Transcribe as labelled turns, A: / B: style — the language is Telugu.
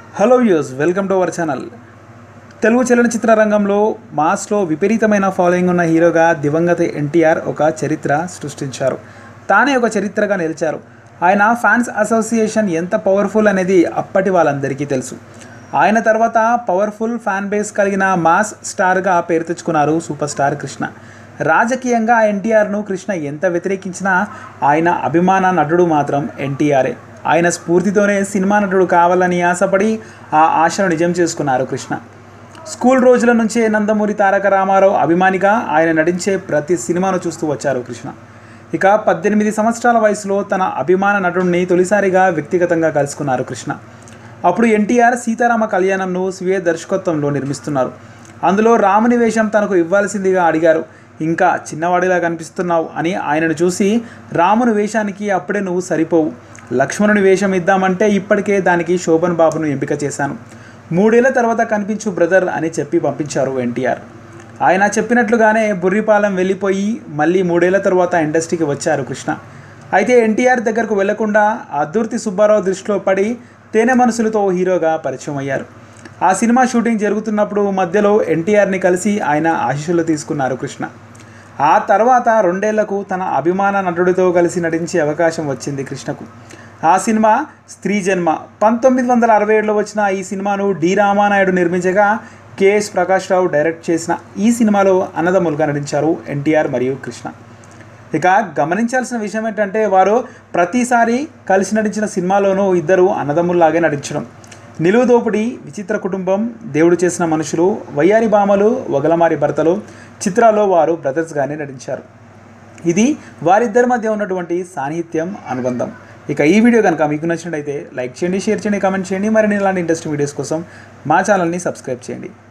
A: hello views welcome to our channel Telugu చలనచిత్ర రంగంలో మాస్లో విపరీతమైన ఫాలోయింగ్ ఉన్న హీరోగా దివంగత ఎన్టీఆర్ ఒక చరిత్ర సృష్టించారు తానే ఒక చరిత్రగా నిలిచారు ఆయన ఫ్యాన్స్ అసోసియేషన్ ఎంత పవర్ఫుల్ అనేది అప్పటి వాళ్ళందరికీ తెలుసు ఆయన తర్వాత పవర్ఫుల్ ఫ్యాన్ బేస్ కలిగిన మాస్ స్టార్గా పేరు తెచ్చుకున్నారు సూపర్ స్టార్ కృష్ణ రాజకీయంగా ఎన్టీఆర్ను కృష్ణ ఎంత వ్యతిరేకించినా ఆయన అభిమాన నటుడు మాత్రం ఎన్టీఆరే ఆయన స్ఫూర్తితోనే సినిమా నటుడు కావాలని ఆశపడి ఆ ఆశను నిజం చేసుకున్నారు కృష్ణ స్కూల్ రోజుల నుంచే నందమూరి తారక రామారావు అభిమానిగా ఆయన నటించే ప్రతి సినిమాను చూస్తూ వచ్చారు కృష్ణ ఇక పద్దెనిమిది సంవత్సరాల వయసులో తన అభిమాన నటుడిని తొలిసారిగా వ్యక్తిగతంగా కలుసుకున్నారు కృష్ణ అప్పుడు ఎన్టీఆర్ సీతారామ కళ్యాణంను స్వీయ దర్శకత్వంలో నిర్మిస్తున్నారు అందులో రాముని వేషం తనకు ఇవ్వాల్సిందిగా అడిగారు ఇంకా చిన్నవాడిలా కనిపిస్తున్నావు అని ఆయనను చూసి రాముని వేషానికి అప్పుడే నువ్వు సరిపోవు లక్ష్మణుని వేషం ఇద్దామంటే ఇప్పటికే దానికి శోభన్ బాబును ఎంపిక చేశాను మూడేళ్ల తర్వాత కనిపించు బ్రదర్ అని చెప్పి పంపించారు ఎన్టీఆర్ ఆయన చెప్పినట్లుగానే బుర్రిపాలెం వెళ్ళిపోయి మళ్ళీ మూడేళ్ల తర్వాత ఇండస్ట్రీకి వచ్చారు కృష్ణ అయితే ఎన్టీఆర్ దగ్గరకు వెళ్లకుండా అదుర్తి సుబ్బారావు దృష్టిలో పడి తేనె మనసులతో హీరోగా పరిచయం అయ్యారు ఆ సినిమా షూటింగ్ జరుగుతున్నప్పుడు మధ్యలో ఎన్టీఆర్ని కలిసి ఆయన ఆశీస్సులు తీసుకున్నారు కృష్ణ ఆ తర్వాత రెండేళ్లకు తన అభిమాన నటుడితో కలిసి నటించే అవకాశం వచ్చింది కృష్ణకు ఆ సినిమా స్త్రీ జన్మ పంతొమ్మిది వందల అరవై ఏడులో వచ్చిన ఈ సినిమాను డి రామానాయుడు నిర్మించగా కెఎస్ ప్రకాష్ రావు డైరెక్ట్ చేసిన ఈ సినిమాలో అన్నదమ్ములుగా నటించారు ఎన్టీఆర్ మరియు కృష్ణ ఇక గమనించాల్సిన విషయం ఏంటంటే వారు ప్రతిసారి కలిసి నటించిన సినిమాలోనూ ఇద్దరు అన్నదమ్ముల్లాగే నటించడం నిలువు దోపిడి విచిత్ర కుటుంబం దేవుడు చేసిన మనుషులు వయ్యారి బామలు వగలమారి భర్తలు చిత్రాల్లో వారు బ్రదర్స్గానే నటించారు ఇది వారిద్దరి మధ్య ఉన్నటువంటి సాన్నిహిత్యం అనుబంధం ఇక ఈ వీడియో కనుక మీకు నచ్చినట్టయితే లైక్ చేయండి షేర్ చేయండి కామెంట్ చేయండి మరిన్ని ఇలాంటి ఇంట్రెస్టింగ్ వీడియోస్ కోసం మా ఛానల్ని సబ్స్క్రైబ్ చేయండి